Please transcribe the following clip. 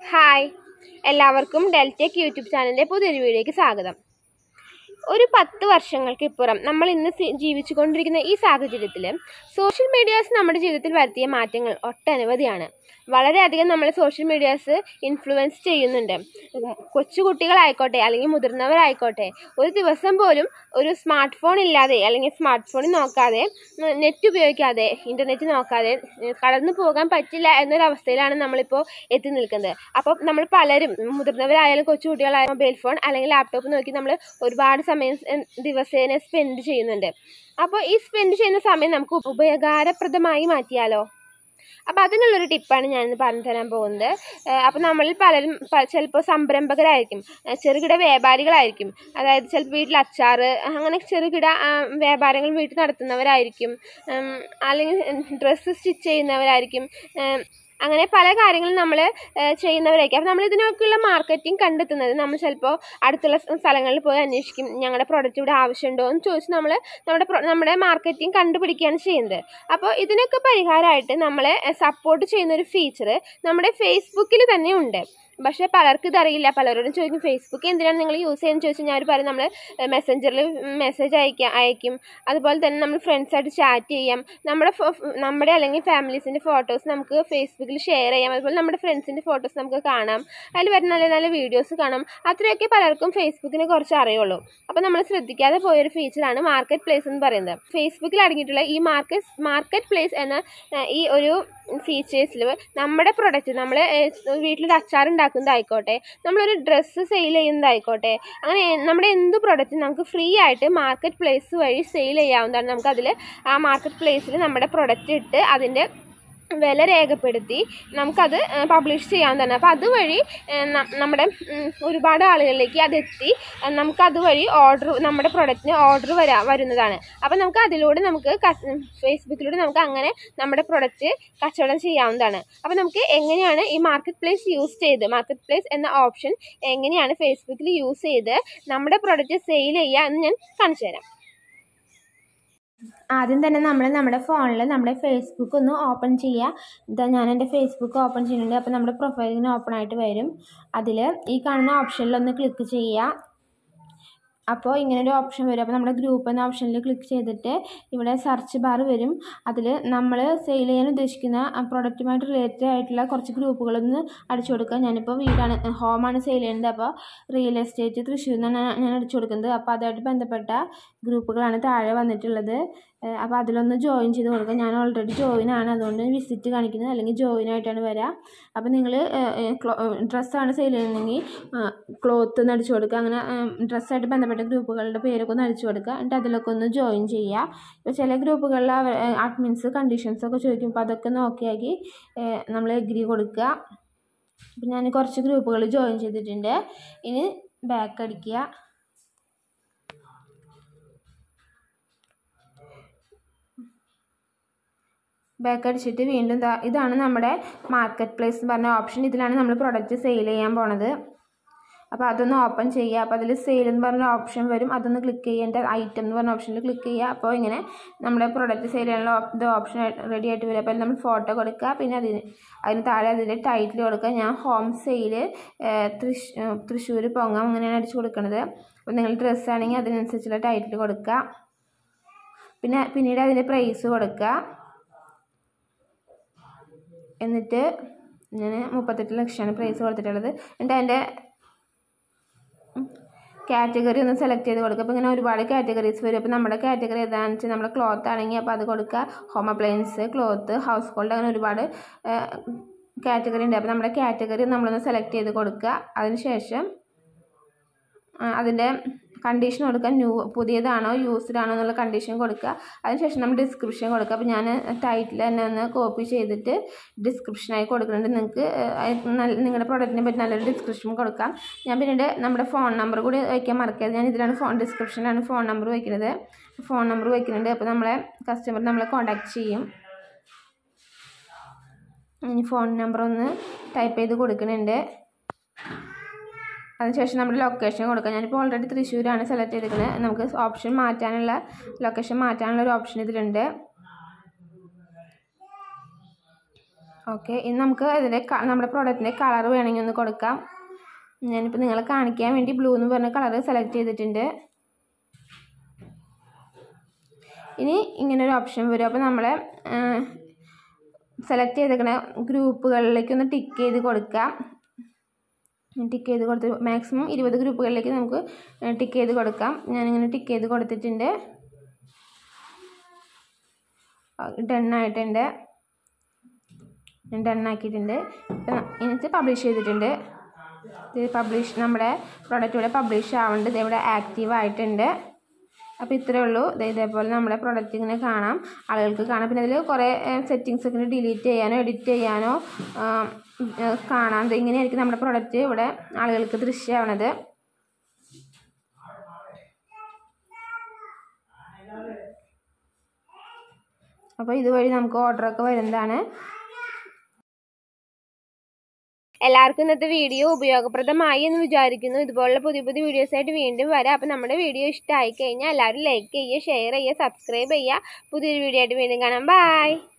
hi എല്ലാവർക്കും Deltech YouTube ചാനലിൻ്റെ പുതിയൊരു വീഡിയോയ്ക്ക് സ്വാഗതം ഒരു പത്ത് വർഷങ്ങൾക്ക് ഇപ്പുറം നമ്മൾ ഇന്ന് സി- ജീവിച്ചുകൊണ്ടിരിക്കുന്ന ഈ സാഹചര്യത്തിൽ സോഷ്യൽ മീഡിയാസ് നമ്മുടെ ജീവിതത്തിൽ വരുത്തിയ മാറ്റങ്ങൾ ഒട്ടനവധിയാണ് വളരെയധികം നമ്മൾ സോഷ്യൽ മീഡിയാസ് ഇൻഫ്ലുവൻസ് ചെയ്യുന്നുണ്ട് ഉം, കൊച്ചു കുട്ടികളായിക്കോട്ടെ അല്ലെങ്കിൽ മുതിർന്നവരായിക്കോട്ടെ ഒരു ദിവസം പോലും ഒരു സ്മാർട്ട് ഫോൺ ഇല്ലാതെ അല്ലെങ്കിൽ സ്മാർട്ട് ഫോണിൽ നോക്കാതെ നെറ്റ് ഉപയോഗിക്കാതെ ഇൻ്റർനെറ്റ് നോക്കാതെ ഉം, കടന്നു പോകാൻ പറ്റില്ല എന്നൊരവസ്ഥയിലാണ് നമ്മളിപ്പോൾ എത്തി നിൽക്കുന്നത് അപ്പോൾ നമ്മൾ പലരും മുതിർന്നവരായാലും കൊച്ചു കുട്ടികളായാലും മൊബൈൽ ഫോൺ അല്ലെങ്കിൽ ലാപ്ടോപ്പ് നോക്കി നമ്മൾ ഒരുപാട് സമയം സ്- ദിവസേന സ്പെൻഡ് ചെയ്യുന്നുണ്ട് അപ്പോൾ ഈ സ്പെൻഡ് ചെയ്യുന്ന സമയം നമുക്ക് ഉപകാരപ്രദമായി മാറ്റിയാലോ അപ്പോൾ അതിനുള്ളൊരു ടിപ്പാണ് ഞാനിന്ന് പറഞ്ഞു തരാൻ പോകുന്നത് അപ്പോൾ നമ്മളിൽ പലരും ചിലപ്പോൾ സംരംഭകരായിരിക്കും ഏഹ് ചെറുകിട വ്യാപാരികളായിരിക്കും അതായത് ചിലപ്പോൾ വീട്ടിൽ അച്ചാറ് അങ്ങനെ ചെറുകിട ആ, വ്യാപാരങ്ങൾ വീട്ടിൽ നടത്തുന്നവരായിരിക്കും ഉം, അല്ലെങ്കിൽ ഡ്രസ്സ് സ്റ്റിച്ച് ചെയ്യുന്നവരായിരിക്കും ഉം, അങ്ങനെ പല കാര്യങ്ങളും നമ്മൾ ചെയ്യുന്നവരായിരിക്കും അപ്പോൾ നമ്മൾ ഇതിനൊക്കെയുള്ള മാർക്കറ്റിംഗ് കണ്ടെത്തുന്നത് നമ്മൾ ചിലപ്പോൾ അടുത്തുള്ള സ് സ്ഥലങ്ങളിൽ പോയി അന്വേഷിക്കും ഞങ്ങളുടെ പ്രോഡക്റ്റ് ഇവിടെ ആവശ്യമുണ്ടോ എന്ന് ചോദിച്ച് നമ്മൾ നമ്മുടെ pro- നമ്മുടെ മാർക്കറ്റിംഗ് കണ്ടുപിടിക്കുകയാണ് ചെയ്യുന്നത് അപ്പോൾ ഇതിനൊക്കെ പരിഹാരമായിട്ട് നമ്മളെ സപ്പോർട്ട് ചെയ്യുന്ന ഒരു ഫീച്ചർ നമ്മുടെ ഫേസ്ബുക്കിൽ തന്നെ ഉണ്ട് പക്ഷേ പലർക്കും ഇതറിയില്ല പലരോടും ചോദിക്കും ഫേസ്ബുക്ക് എന്തിനാണ് നിങ്ങൾ യൂസ് ചെയ്യുന്നത് ചോദിച്ചാൽ ഞാൻ പറയും നമ്മൾ മെസ്സഞ്ചറിൽ മെസ്സേജ് അയക്കാം അയക്കും അതുപോലെ തന്നെ നമ്മൾ ഫ്രണ്ട്സായിട്ട് ചാറ്റ് ചെയ്യാം നമ്മുടെ ഫോ- നമ്മുടെ അല്ലെങ്കിൽ ഫാമിലീസിൻ്റെ ഫോട്ടോസ് നമുക്ക് ഫേസ്ബുക്കിൽ ഷെയർ ചെയ്യാം അതുപോലെ നമ്മുടെ ഫ്രണ്ട്സിൻ്റെ ഫോട്ടോസ് നമുക്ക് കാണാം അതിൽ വരുന്ന നല്ല നല്ല വീഡിയോസ് കാണാം അത്രയൊക്കെ പലർക്കും ഫേസ്ബുക്കിനെ കുറിച്ച് അറിയുള്ളൂ അപ്പോൾ നമ്മൾ ശ്രദ്ധിക്കാതെ പോയൊരു ഫീച്ചറാണ് മാർക്കറ്റ് പ്ലേസ് എന്ന് പറയുന്നത് ഫേസ്ബുക്കിൽ അടങ്ങിയിട്ടുള്ള ഈ മാർക്കറ്റ് മാർക്കറ്റ് പ്ലേസ് എന്ന ഏഹ്, ഈ ഒരു ഫീച്ചേഴ്സിൽ നമ്മുടെ പ്രൊഡക്റ്റ് നമ്മൾ വീട്ടിലൊരു അച്ചാർ ഉണ്ടാക്കുന്നതായിക്കോട്ടെ നമ്മളൊരു ഡ്രസ്സ് സെയിൽ ചെയ്യുന്നതായിക്കോട്ടെ അങ്ങനെ നമ്മുടെ എന്ത് പ്രൊഡക്റ്റും നമുക്ക് ഫ്രീ ആയിട്ട് മാർക്കറ്റ് പ്ലേസ് വഴി സെയിൽ ചെയ്യാവുന്നതാണ് നമുക്കതിൽ ആ മാർക്കറ്റ് പ്ലേസിൽ നമ്മുടെ പ്രൊഡക്റ്റ് ഇട്ട് അതിൻ്റെ വില രേഖപ്പെടുത്തി നമുക്കത് പബ്ലിഷ് ചെയ്യാവുന്നതാണ് അപ്പോൾ അതുവഴി ഏഹ്, ന- നമ്മുടെ ഉം, ഒരുപാട് ആളുകളിലേക്ക് അതെത്തി ഏഹ്, നമുക്ക് അതുവഴി ഓർഡർ നമ്മുടെ പ്രൊഡക്റ്റിന് ഓർഡർ വരാ വരുന്നതാണ് അപ്പോൾ നമുക്ക് അതിലൂടെ നമുക്ക് ഫേസ്ബുക്കിലൂടെ നമുക്ക് അങ്ങനെ നമ്മുടെ പ്രൊഡക്റ്റ് കച്ചവടം ചെയ്യാവുന്നതാണ് അപ്പോൾ നമുക്ക് എങ്ങനെയാണ് ഈ മാർക്കറ്റ് പ്ലേസ് യൂസ് ചെയ്ത് മാർക്കറ്റ് പ്ലേസ് എന്ന ഓപ്ഷൻ എങ്ങനെയാണ് ഫേസ്ബുക്കിൽ യൂസ് ചെയ്ത് നമ്മുടെ പ്രൊഡക്റ്റ് സെയിൽ ചെയ്യുക എന്ന് ഞാൻ കാണിച്ചു തരാം ആദ്യം തന്നെ നമ്മൾ നമ്മുടെ ഫോണിൽ നമ്മുടെ ഫേസ്ബുക്ക് ഒന്ന് ഓപ്പൺ ചെയ്യുക ഇതാ ഞാൻ എൻ്റെ ഫേസ്ബുക്ക് ഓപ്പൺ ചെയ്യുന്നുണ്ട് അപ്പോൾ നമ്മുടെ പ്രൊഫൈലിന് ഓപ്പൺ ആയിട്ട് വരും അതിൽ ഈ കാണുന്ന ഓപ്ഷനിൽ ഒന്ന് ക്ലിക്ക് ചെയ്യുക അപ്പോൾ ഇങ്ങനെ ഒരു ഓപ്ഷൻ വരും അപ്പോൾ നമ്മുടെ ഗ്രൂപ്പ് എന്ന ഓപ്ഷനിൽ ക്ലിക്ക് ചെയ്തിട്ട് ഇവിടെ സെർച്ച് ബാർ വരും അതിൽ നമ്മൾ സെയിൽ ചെയ്യാൻ ഉദ്ദേശിക്കുന്ന പ്രൊഡക്റ്റുമായിട്ട് റിലേറ്റഡ് ആയിട്ടുള്ള കുറച്ച് ഗ്രൂപ്പുകളൊന്ന് അടിച്ചു കൊടുക്കുക ഞാനിപ്പോൾ വീടാണ് ഹോമാണ് സെയിൽ ചെയ്യുന്നത് അപ്പോൾ റിയൽ എസ്റ്റേറ്റ് തൃശ്ശൂർ നിന്നാണ് ഞാൻ അടിച്ചു കൊടുക്കുന്നത് അപ്പോൾ അതുമായിട്ട് ബന്ധപ്പെട്ട ഗ്രൂപ്പുകളാണ് താഴെ വന്നിട്ടുള്ളത് ഏഹ് അപ്പോൾ അതിലൊന്ന് ജോയിൻ ചെയ്ത് കൊടുക്കുക ഞാൻ ഓൾറെഡി ജോയിൻ ആണ് അതുകൊണ്ട് വിസിറ്റ് കാണിക്കുന്നത് അല്ലെങ്കിൽ ജോയിൻ ആയിട്ടാണ് വരിക അപ്പോൾ നിങ്ങൾ ഡ്രസ്സാണ് സെയിൽ ചെയ്യുന്നതെങ്കിൽ ക്ലോത്ത് ഒന്ന് അടിച്ചു കൊടുക്കുക അങ്ങനെ ഡ്രസ്സായിട്ട് ബന്ധപ്പെട്ട ഗ്രൂപ്പുകളുടെ പേരൊക്കെ ഒന്ന് അടിച്ചു കൊടുക്കുക എന്നിട്ട് അതിലൊക്കെ ഒന്ന് ജോയിൻ ചെയ്യുക ഇപ്പോൾ ചില ഗ്രൂപ്പുകളിൽ അവർ അഡ്മിൻസ് കണ്ടീഷൻസ് ഒക്കെ ചോദിക്കും അപ്പോൾ അതൊക്കെ നോക്കിയാക്കി നമ്മൾ എഗ്രി കൊടുക്കുക അപ്പോൾ ഞാൻ കുറച്ച് ഗ്രൂപ്പുകൾ ജോയിൻ ചെയ്തിട്ടുണ്ട് ഇനി ബാക്ക് അടിക്കുക ബാക്ക് അടിച്ചിട്ട് വീണ്ടും ദാ ഇതാണ് നമ്മുടെ മാർക്കറ്റ് പ്ലേസ് എന്ന് പറഞ്ഞ ഓപ്ഷൻ ഇതിലാണ് നമ്മൾ പ്രൊഡക്റ്റ് സെയിൽ ചെയ്യാൻ പോണത് അപ്പോൾ അതൊന്ന് ഓപ്പൺ ചെയ്യുക അപ്പോൾ അതിൽ സെയിൽ എന്ന് പറഞ്ഞ ഓപ്ഷൻ വരും അതൊന്ന് ക്ലിക്ക് ചെയ്യേണ്ട ഐറ്റം എന്ന് പറഞ്ഞ ഓപ്ഷനിൽ ക്ലിക്ക് ചെയ്യുക അപ്പോൾ ഇങ്ങനെ നമ്മുടെ പ്രൊഡക്റ്റ് സെയിൽ ചെയ്യാനുള്ള ഓപ്- ഇത് ഓപ്ഷൻ റെഡി ആയിട്ട് വരും അപ്പോൾ നമ്മൾ ഫോട്ടോ കൊടുക്കുക പിന്നെ അതിന് അതിന് താഴെ അതിൻ്റെ ടൈറ്റിൽ കൊടുക്കുക ഞാൻ ഹോം സെയിൽ തൃശ് തൃശ്ശൂർ പൊങ്ങാം അങ്ങനെയാണ് അടിച്ച് കൊടുക്കുന്നത് അപ്പോൾ നിങ്ങൾ ഡ്രസ്സ് ആണെങ്കിൽ അതിനനുസരിച്ചുള്ള ടൈറ്റിൽ കൊടുക്കുക പിന്നെ പിന്നീട് അതിൻ്റെ പ്രൈസ് കൊടുക്കുക എന്നിട്ട് ഞാൻ മുപ്പത്തെട്ട് ലക്ഷമാണ് പ്രൈസ് കൊടുത്തിട്ടുള്ളത് എന്നിട്ട് അതിൻ്റെ കാറ്റഗറി ഒന്ന് സെലക്ട് ചെയ്ത് കൊടുക്കുക അപ്പോൾ ഇങ്ങനെ ഒരുപാട് കാറ്റഗറീസ് വരും അപ്പോൾ നമ്മുടെ കാറ്റഗറി ഏതാണെന്ന് വെച്ചാൽ നമ്മുടെ ക്ലോത്ത് ആണെങ്കിൽ അപ്പോൾ അത് കൊടുക്കുക home appliance cloth household അങ്ങനെ ഒരുപാട് കാറ്റഗറി ഉണ്ട് അപ്പോൾ നമ്മുടെ കാറ്റഗറി നമ്മളൊന്ന് സെലക്ട് ചെയ്ത് കൊടുക്കുക അതിന് ശേഷം ആ, അതിൻ്റെ കണ്ടീഷൻ കൊടുക്കുക ന്യൂ പുതിയതാണോ യൂസ്ഡ് ആണോ എന്നുള്ള കണ്ടീഷൻ കൊടുക്കുക അതിനുശേഷം നമ്മൾ ഡിസ്ക്രിപ്ഷൻ കൊടുക്കുക അപ്പോൾ ഞാൻ ടൈറ്റിൽ തന്നെ ഒന്ന് കോപ്പി ചെയ്തിട്ട് ഡിസ്ക്രിപ്ഷനായി കൊടുക്കുന്നുണ്ട് നിങ്ങൾക്ക് നിങ്ങളുടെ പ്രോഡക്റ്റിനെ പറ്റി നല്ലൊരു ഡിസ്ക്രിപ്ഷൻ കൊടുക്കാം ഞാൻ പിന്നീട് നമ്മുടെ ഫോൺ നമ്പർ കൂടി വയ്ക്കാൻ മറക്കരുത് ഞാൻ ഇതിലാണ് ഫോൺ ഡിസ്ക്രിപ്ഷനിലാണ് ഫോൺ നമ്പർ വയ്ക്കുന്നത് ഫോൺ നമ്പർ വയ്ക്കുന്നുണ്ട് അപ്പോൾ നമ്മളെ കസ്റ്റമർ നമ്മളെ കോൺടാക്ട് ചെയ്യും ഇനി ഫോൺ നമ്പർ ഒന്ന് ടൈപ്പ് ചെയ്ത് കൊടുക്കുന്നുണ്ട് അതിനുശേഷം നമ്മുടെ ലൊക്കേഷൻ കൊടുക്കാം ഞാനിപ്പോൾ ഓൾറെഡി തൃശ്ശൂരാണ് സെലക്ട് ചെയ്തിരിക്കുന്നത് നമുക്ക് ഓപ്ഷൻ മാറ്റാനുള്ള ലൊക്കേഷൻ മാറ്റാനുള്ള ഒരു ഓപ്ഷൻ ഇതിലുണ്ട് ഓക്കെ ഇനി നമുക്ക് ഇതിൻ്റെ ക- നമ്മുടെ പ്രോഡക്റ്റിൻ്റെ കളർ വേണമെങ്കിൽ ഒന്ന് കൊടുക്കാം ഞാനിപ്പോൾ നിങ്ങളെ കാണിക്കാൻ വേണ്ടി ബ്ലൂ എന്ന് പറഞ്ഞ കളർ സെലക്ട് ചെയ്തിട്ടുണ്ട് ഇനി ഇങ്ങനെ ഒരു ഓപ്ഷൻ വരും അപ്പോൾ നമ്മൾ സെലക്ട് ചെയ്തേക്കണ ഗ്രൂപ്പുകളിലേക്ക് ഒന്ന് ടിക്ക് ചെയ്ത് കൊടുക്കാം ടിക്ക് ചെയ്ത് കൊടുത്ത് മാക്സിമം ഇരുപത് ഗ്രൂപ്പുകളിലേക്ക് നമുക്ക് ടിക്ക് ചെയ്ത് കൊടുക്കാം ഞാനിങ്ങനെ ടിക്ക് ചെയ്ത് കൊടുത്തിട്ടുണ്ട് ഡൺ ആയിട്ടുണ്ട് ഡൺ ആക്കിയിട്ടുണ്ട് ഇപ്പം എന്നിട്ട് പബ്ലിഷ് ചെയ്തിട്ടുണ്ട് ഇത് പബ്ലിഷ് നമ്മുടെ പ്രോഡക്റ്റ് ഇവിടെ പബ്ലിഷ് ആവുന്നുണ്ട് ഇത് ഇവിടെ ആക്റ്റീവ് ആയിട്ടുണ്ട് അപ്പോൾ ഇത്രയേ ഉള്ളൂ ദേ ഇതേപോലെ നമ്മുടെ പ്രൊഡക്റ്റ് ഇങ്ങനെ കാണാം ആളുകൾക്ക് കാണാം പിന്നെ അതിൽ കുറേ സെറ്റിങ്സ് ഒക്കെ ഡിലീറ്റ് ചെയ്യാനോ എഡിറ്റ് ചെയ്യാനോ ആ, ആ, കാണാം ദേ ഇങ്ങനെയായിരിക്കും നമ്മുടെ പ്രൊഡക്റ്റ് ഇവിടെ ആളുകൾക്ക് ദൃശ്യമാവണത് അപ്പോൾ ഇതുവഴി നമുക്ക് ഓർഡറൊക്കെ വരുന്നതാണ് എല്ലാവർക്കും ഇന്നത്തെ വീഡിയോ ഉപയോഗപ്രദമായി എന്ന് വിചാരിക്കുന്നു ഇതുപോലുള്ള പുതിയ പുതിയ വീഡിയോസ് ആയിട്ട് വീണ്ടും വരാം അപ്പോൾ നമ്മുടെ വീഡിയോ ഇഷ്ടമായി കഴിഞ്ഞാൽ എല്ലാവരും ലൈക്ക് ചെയ്യുക ഷെയർ ചെയ്യുക സബ്സ്ക്രൈബ് ചെയ്യുക പുതിയൊരു വീഡിയോ ആയിട്ട് വീണ്ടും കാണാം ബൈ